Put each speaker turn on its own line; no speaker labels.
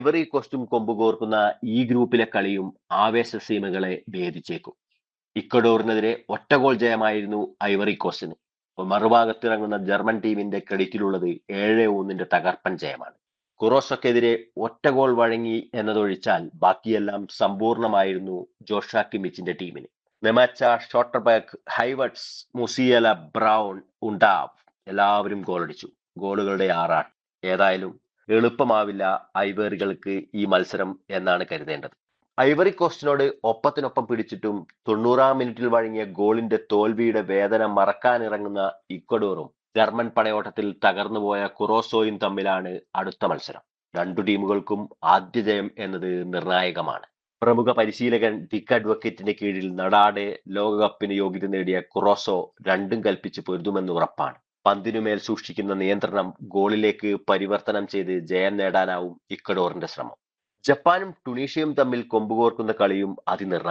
ivory കോസ്റ്റും കൊമ്പുകോർക്കുന്ന ഈ ഗ്രൂപ്പിലെ കളിയും ആവേശ സീമകളെ ഭേദിച്ചേക്കും ഇക്വഡോറിനെതിരെ ഒറ്റ ഗോൾ ജയമായിരുന്നു ഐവറി കോസ്റ്റിന് മറുഭാഗത്തിറങ്ങുന്ന ജർമ്മൻ ടീമിന്റെ ക്രെഡിറ്റിലുള്ളത് ഏഴ് ഒന്നിന്റെ തകർപ്പൻ ജയമാണ് കുറോസക്കെതിരെ ഒറ്റ ഗോൾ വഴങ്ങി എന്നതൊഴിച്ചാൽ ബാക്കിയെല്ലാം സമ്പൂർണമായിരുന്നു ജോഷ കിമിച്ചിന്റെ ടീമിന് നെമാച്ച ഷോട്ടർബാക്ക് ഹൈവട്സ് മുസിയല ബ്രൗൺ ഉണ്ടാവ് എല്ലാവരും ഗോളടിച്ചു ഗോളുകളുടെ ആറാട്ട് ഏതായാലും എളുപ്പമാവില്ല ഐവറികൾക്ക് ഈ മത്സരം എന്നാണ് കരുതേണ്ടത് ഐവറി കോസ്റ്റിനോട് ഒപ്പത്തിനൊപ്പം പിടിച്ചിട്ടും തൊണ്ണൂറാം മിനിറ്റിൽ വഴങ്ങിയ ഗോളിന്റെ തോൽവിയുടെ വേദന മറക്കാനിറങ്ങുന്ന ഇക്വഡോറും ജർമ്മൻ പടയോട്ടത്തിൽ തകർന്നുപോയ കുറോസോയും തമ്മിലാണ് അടുത്ത മത്സരം രണ്ടു ടീമുകൾക്കും ആദ്യ ജയം എന്നത് നിർണായകമാണ് പ്രമുഖ പരിശീലകൻ ഡിക്ക് അഡ്വക്കേറ്റിന്റെ കീഴിൽ നടാടെ ലോകകപ്പിന് യോഗ്യത നേടിയ കുറോസോ രണ്ടും കൽപ്പിച്ച് പൊരുതുമെന്ന് ഉറപ്പാണ് പന്തിനുമേൽ സൂക്ഷിക്കുന്ന നിയന്ത്രണം ഗോളിലേക്ക് പരിവർത്തനം ചെയ്ത് ജയം നേടാനാവും ഇക്വഡോറിന്റെ ശ്രമം ജപ്പാനും ടുണീഷ്യയും തമ്മിൽ കൊമ്പുകോർക്കുന്ന കളിയും അതിനിർണായകം